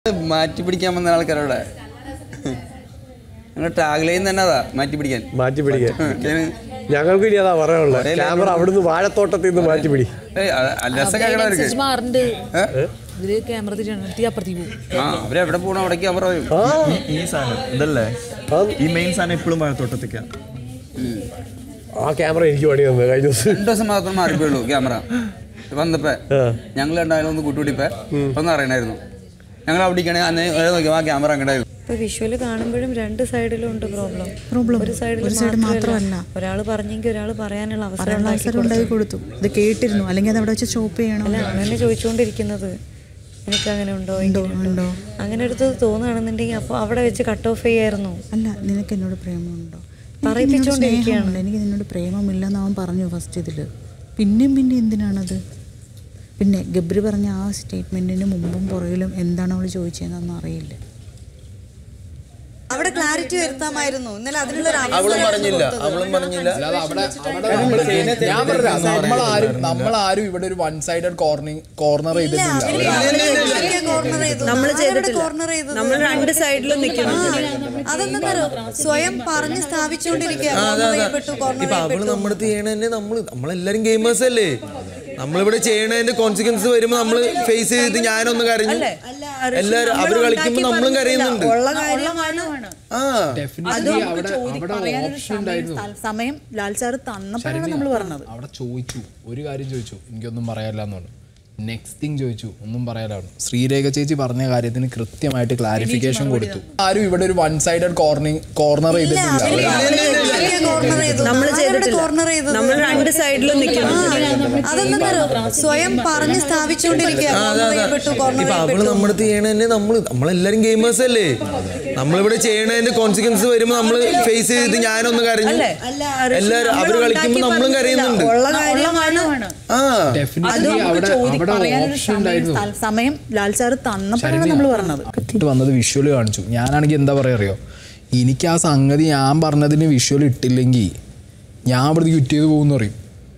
മാറ്റി പിടിക്കാൻ വന്ന ആൾക്കാരവിടെ ഞങ്ങൾ ടാഗ് ലൈൻ തന്നെ അതാ മാറ്റി പിടിക്കാൻ മാറ്റി പിടിക്കാൻ ഏഹ്, ഞങ്ങൾക്ക് ഇനി അതാ പറയാനുള്ളത് ഒരേ ക്യാമറ അവിടുന്ന് വാഴത്തോട്ടത്തിൽ നിന്ന് മാറ്റി പിടി ഏയ്, അത് അല്ലസ കേൾക്കണവർക്ക് മാറുന്നുണ്ട് ഏഹ്? ഇവര് ക്യാമറ തിരിഞ്ഞിട്ട് അപ്പുറത്തേക്ക് പോകും ആ അവരെവിടെ പോകണം അവിടേക്ക് അവർ പറയും ആ ഈ സാധനം ഇതല്ലേ ആ, ഈ മെയിൻ സാധനം എപ്പോഴും വാഴത്തോട്ടത്തേക്കാണ് ആ ക്യാമറ എനിക്ക് പണി തന്നു കഴിഞ്ഞ ദിവസം രണ്ടു ദിവസം മാത്രം മാറിപ്പോയുള്ളൂ ക്യാമറ വന്നപ്പോ ആ. ഞങ്ങൾ രണ്ടായാലും ഒന്ന് കൂട്ടുപിടിപ്പേ ഒന്ന് അറിയണായിരുന്നു ഞങ്ങൾ അവിടേക്കാണെങ്കിൽ അന്ന് വരെ നോക്കിയപ്പോൾ ആ ക്യാമറ അങ്ങോട്ടായിരുന്നു ഇപ്പൊ വിഷ്വല് കാണുമ്പോഴും രണ്ട് സൈഡിലും ഉണ്ട് പ്രോബ്ലം പ്രോബ്ലം ഒരു സൈഡിൽ മാത്രമല്ല ഒരാൾ പറഞ്ഞെങ്കിൽ ഒരാൾ പറയാനുള്ള അവസരം പറയാനുള്ള ഉണ്ടാക്കി അവസരം ഉണ്ടാക്കി കൊടുത്തു ഇത് കേട്ടിരുന്നു അല്ലെങ്കിൽ അത് അവിടെ വെച്ച് സ്റ്റോപ്പ് ചെയ്യണം അല്ല അങ്ങനെ ചോദിച്ചുകൊണ്ടിരിക്കുന്നത് എനിക്ക് അങ്ങനെ ഉണ്ടോ ഉണ്ടോ ഇങ്ങനെ ഉണ്ടോ അങ്ങനെ എടുത്ത് തോന്നുകയാണെന്നുണ്ടെങ്കിൽ അപ്പോൾ അവിടെ വെച്ച് കട്ട് ഓഫ് ചെയ്യായിരുന്നു അല്ല നിനക്ക് എന്നോട് പ്രേമമുണ്ടോ പറയിപ്പിച്ചുകൊണ്ടിരിക്കുകയാണ്. സ്നേഹമുണ്ട്. എനിക്ക് നിന്നോട് പ്രേമമില്ലെന്ന് അവൻ പറഞ്ഞു ഫസ്റ്റ് ഇതില് പിന്നെയും പിന്നെ എന്തിനാണത് പിന്നെ ഗബ്രി പറഞ്ഞ ആ സ്റ്റേറ്റ്മെന്റിന് മുമ്പും പുറകിലും എന്താണ് അവൾ ചോദിച്ചതെന്നൊന്നും അറിയില്ല അവിടെ ക്ലാരിറ്റി വരുത്താമായിരുന്നു ഇന്നലെ അതിനുള്ള ഒരു അവളും അവസരം പറഞ്ഞില്ല അവളും പറഞ്ഞില്ല അല്ലാതെ അവിടെ അവിടെ നമ്മള് ഞാൻ പറഞ്ഞ നമ്മളാരും നമ്മളാരും ഇവിടെ ഒരു വൺ സൈഡഡ് കോർണിംഗ് കോർണർ ചെയ്തിട്ടില്ല നമ്മൾ ചെയ്തിട്ടില്ല നമ്മൾ രണ്ട് സൈഡിലും നിൽക്കണം അതെന്താ സ്വയം പറഞ്ഞ് സ്ഥാപിച്ചുകൊണ്ടിരിക്കുക ഇപ്പൊ അവള് നമ്മുടെ ചെയ്യണതന്നെ നമ്മള് നമ്മളെല്ലാരും ഗെയിമേഴ്സ് അല്ലേ നമ്മളിവിടെ ചെയ്യണതിന്റെ കോൺസിക്വൻസ് വരുമ്പോ നമ്മള് ഫേസ് ചെയ്തിട്ട് ഞാനൊന്ന് കരഞ്ഞു എല്ലാരും അവര് കളിക്കുമ്പോ നമ്മളും കരയുന്നുണ്ട് ഉള്ള കാര്യമാണ് ആ ഡെഫിനറ്റ്ലി അവിടെ അവിടെ ഓപ്ഷൻ ഉണ്ടായിരുന്നു സമയം ലാൽ സാറ് തന്നപ്പോഴാണ് നമ്മൾ പറഞ്ഞത് അവിടെ ചോദിച്ചു ഒരു കാര്യം ചോദിച്ചു എനിക്കൊന്നും പറയാനില്ല എന്ന് പറഞ്ഞു നെക്സ്റ്റ് തിങ് ചോദിച്ചു ഒന്നും പറയാനാണ് ശ്രീരേഖ ചേച്ചി പറഞ്ഞ കാര്യത്തിന് കൃത്യമായിട്ട് ക്ലാരിഫിക്കേഷൻ കൊടുത്തു ആരും ഇവിടെ ഒരു വൺ സൈഡഡ് കോർണിംഗ് കോർണർ ചെയ്തിട്ടില്ല നമ്മൾ കോർണർ ചെയ്ത് നമ്മൾ രണ്ട് സൈഡിലും നിൽക്കണം അതെന്താ സ്വയം പറഞ്ഞ് സ്ഥാപിച്ചുകൊണ്ടിരിക്കുക ഇപ്പൊ അവള് നമ്മുടെ ചെയ്യണതന്നെ നമ്മള് നമ്മളെല്ലാരും ഗെയിമേഴ്സ് അല്ലേ നമ്മളിവിടെ ചെയ്യണതിന്റെ കോൺസിക്വൻസ് വരുമ്പോ നമ്മള് ഫേസ് ചെയ്തിട്ട് ഞാനൊന്ന് കരഞ്ഞു എല്ലാരും അവര് കളിക്കുമ്പോ നമ്മളും കരയുന്നുണ്ട് ഉള്ള കാര്യമാണ് ആ ഡെഫിനറ്റ്ലി അവിടെ അവിടെ ഓപ്ഷൻ ഉണ്ടായിരുന്നു സമയം ലാൽ സാറ് തന്നപ്പോഴാണ് നമ്മൾ പറഞ്ഞത് ഇട്ട് വന്നത് വിഷ്വൽ കാണിച്ചു ഞാനാണെങ്കിൽ എന്താ പറയുക അറിയോ എനിക്ക് ആ സംഗതി ഞാൻ പറഞ്ഞതിന് വിഷ്വൽ ഇട്ടില്ലെങ്കിൽ ഞാൻ അവിടുന്ന് ക്വിറ്റ് ചെയ്ത് പോകുമെന്ന് പറയും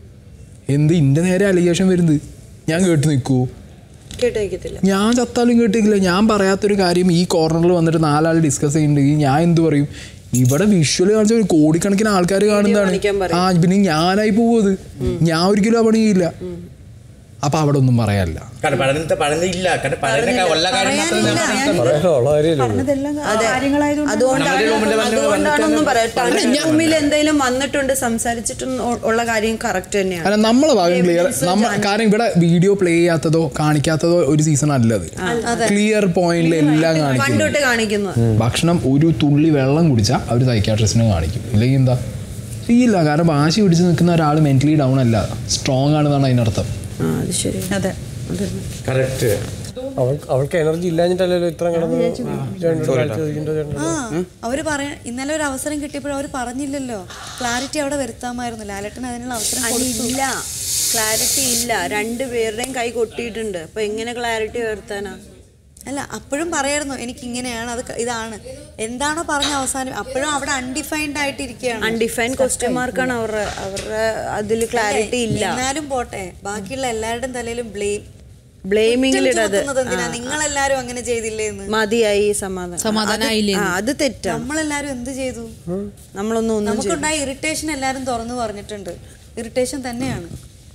എന്ത് ഇന്റെ നേരെ അലിഗേഷൻ വരുന്നത് ഞാൻ കേട്ട് നിൽക്കൂ കേട്ടിരിക്കത്തില്ല ഞാൻ ചത്താലും കേട്ടിട്ടില്ല ഞാൻ പറയാത്തൊരു കാര്യം ഈ കോർണറിൽ വന്നിട്ട് നാലാൾ ഡിസ്കസ് ചെയ്യുന്നുണ്ടെങ്കിൽ ഞാൻ എന്ത് പറയും ഇവിടെ വിഷ്വൽ കാണിച്ച ഒരു കോടിക്കണക്കിന് ആൾക്കാർ കാണുന്നതാണ് ആ പിന്നെ ഞാനായി പോകും അത് ഞാൻ ഒരിക്കലും ആ പണി ചെയ്യില്ല അപ്പൊ അവിടെ ഒന്നും പറയാനില്ല കാരണം പഠനത്തെ പഠനമില്ല കാരണം പഠനമൊക്കെ ഉള്ള കാര്യം മാത്രം ഞാൻ പറഞ്ഞിട്ടുള്ളൂ. പറയാനുള്ള കാര്യമില്ല പറഞ്ഞതെല്ലാം കാര്യങ്ങളായതുകൊണ്ട് അതുകൊണ്ടാണെന്നും പറയാം റൂമിൽ എന്തെങ്കിലും വന്നിട്ടുണ്ട് സംസാരിച്ചിട്ടും ഉള്ള കാര്യം കറക്റ്റ് തന്നെയാണ് അല്ല നമ്മളെ ഭാഗം ക്ലിയർ നമ്മ കാരണം ഇവിടെ വീഡിയോ പ്ലേ ചെയ്യാത്തതോ കാണിക്കാത്തതോ ഒരു സീസൺ അല്ലത് ക്ലിയർ പോയിന്റിൽ എല്ലാം കാണിക്കും പണ്ടോട്ട് കാണിക്കുന്നത് ഭക്ഷണം ഒരു തുള്ളി വെള്ളം കുടിച്ചാൽ അവർ സൈക്കാട്രിസ്റ്റിനെ കാണിക്കും ഇല്ലെങ്കിൽ എന്താ ഇല്ല കാരണം വാശി പിടിച്ച് നിൽക്കുന്ന ഒരാൾ മെന്റലി ഡൗൺ അല്ല സ്ട്രോങ് ആണെന്നാണ് അതിനർത്ഥം ആ അത് ശരി അതെ കറക്റ്റ് അവൾക്ക് അവൾക്ക് എനർജി ഇല്ലാഞ്ഞിട്ടല്ലല്ലോ ഇത്ര കിടന്ന് ചേട്ടനോട് കളിച്ച് ചോദിക്കേണ്ടത് ചേട്ടനോട്. ആ അവര് പറയാ ഇന്നലെ ഒരു അവസരം കിട്ടിയപ്പോൾ അവർ പറഞ്ഞില്ലല്ലോ ക്ലാരിറ്റി അവിടെ വരുത്താമായിരുന്നു ലാലേട്ടൻ അതിനുള്ള അവസരം കൊടുത്തു ഇല്ല ക്ലാരിറ്റി ഇല്ല രണ്ടുപേരുടെയും കൈ കൊട്ടിയിട്ടുണ്ട് അപ്പൊ എങ്ങനെ ക്ലാരിറ്റി വരുത്താനാ അല്ല അപ്പോഴും പറയായിരുന്നു എനിക്ക് ഇങ്ങനെയാണ് അത് ക- ഇതാണ് എന്താണോ പറഞ്ഞ അവസാനം അപ്പോഴും അവിടെ അൺഡിഫൈൻഡ് ആയിട്ട് ഇരിക്കുകയാണ് അൺഡിഫൈൻഡ് ക്വസ്റ്റ്യൻ മാർക്കാണ് അവരുടെ അവരുടെ അതിൽ ക്ലാരിറ്റി ഇല്ല എന്നാലും പോട്ടെ ബാക്കിയുള്ള എല്ലാവരുടെയും തലയിലും ബ്ലെയിം ബ്ലെയിമിംഗിൽ ഇടത് എന്തിനാ നിങ്ങളെല്ലാരും അങ്ങനെ ചെയ്തില്ലേ എന്ന് മതിയായി സമാധാനം സമാധാനായില്ലേ ആ, അത് തെറ്റാ നമ്മളെല്ലാരും എന്ത് ചെയ്തു നമ്മളൊന്നും ഒന്നും ചെയ്തില്ല. നമുക്കുണ്ടായ ഇറിറ്റേഷൻ എല്ലാരും തുറന്നു പറഞ്ഞിട്ടുണ്ട് ഇറിറ്റേഷൻ തന്നെയാണ്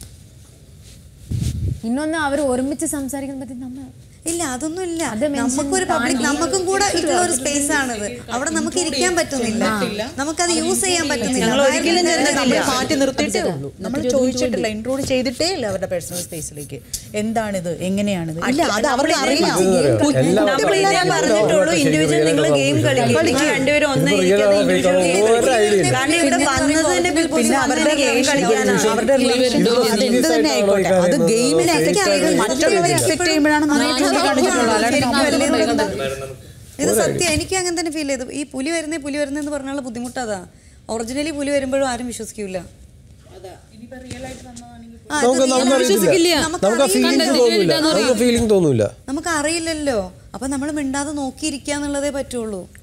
ഇന്നൊന്ന് അവർ ഒരുമിച്ച് സംസാരിക്കുന്ന പറ്റി നമ്മ ഇല്ല അതൊന്നും ഇല്ല നമുക്കൊരു പബ്ലിക് നമുക്കും കൂടെ ഉള്ള ഒരു സ്പേസ് ആണിത് അവിടെ നമുക്ക് ഇരിക്കാൻ പറ്റുന്നില്ല നമുക്കത് യൂസ് ചെയ്യാൻ പറ്റുന്നില്ല ഒരിക്കലും നമ്മൾ മാറ്റി നിർത്തിയിട്ടേ ഉള്ളൂ നമ്മൾ ചോദിച്ചിട്ടില്ല ഇൻക്ലൂഡ് ചെയ്തിട്ടേ ഇല്ല അവരുടെ പേഴ്സണൽ സ്പേസിലേക്ക് എന്താണിത് എങ്ങനെയാണിത് ഇല്ല അത് അവർക്ക് അറിയാം നമ്മള് ഞാൻ പറഞ്ഞിട്ടുള്ളൂ ഇൻഡിവിജ്വൽ നിങ്ങൾ ഗെയിം കളിക്കും നിങ്ങൾ രണ്ടുപേരും ഒന്നേ ഇരിക്കാതെ individual game കളിക്കും. കാരണം ഇവിടെ വന്നതിന്റെ പിന്നെ അവരുടെ ഗെയിം കളിക്കാനാണ് അവരുടെ റിലേഷൻ അത് എന്ത് തന്നെ ആയിക്കോട്ടെ അത് ഗെയിമിനെ എഫക്ട് ചെയ്ത് മറ്റുള്ളവരെ എഫക്ട് ചെയ്യുമ്പോഴാണ് നന്നായിട്ട് ചൂണ്ടിക്കാണിച്ചിട്ടുള്ളത് അല്ലാണ്ട് നമ്മൾ ഇത് സത്യം എനിക്ക് അങ്ങനെ തന്നെ ഫീൽ ചെയ്തു ഈ പുലി വരുന്നേ പുലി വരുന്നേന്ന് പറഞ്ഞാൽ ബുദ്ധിമുട്ട് അതാ ഒറിജിനലി പുലി വരുമ്പോഴും ആരും വിശ്വസിക്കൂല ആ, ഇത് നമുക്ക് നീ- നമുക്ക് അറിയത്തില്ല നമുക്ക് നമുക്ക് ആ ഫീലിംഗ് തോന്നൂല നമുക്ക് ഫീലിംഗ് തോന്നൂല നമുക്ക് അറിയില്ലല്ലോ അപ്പൊ നമ്മൾ മിണ്ടാതെ നോക്കിയിരിക്കാന്നുള്ളതേ പറ്റുള്ളൂ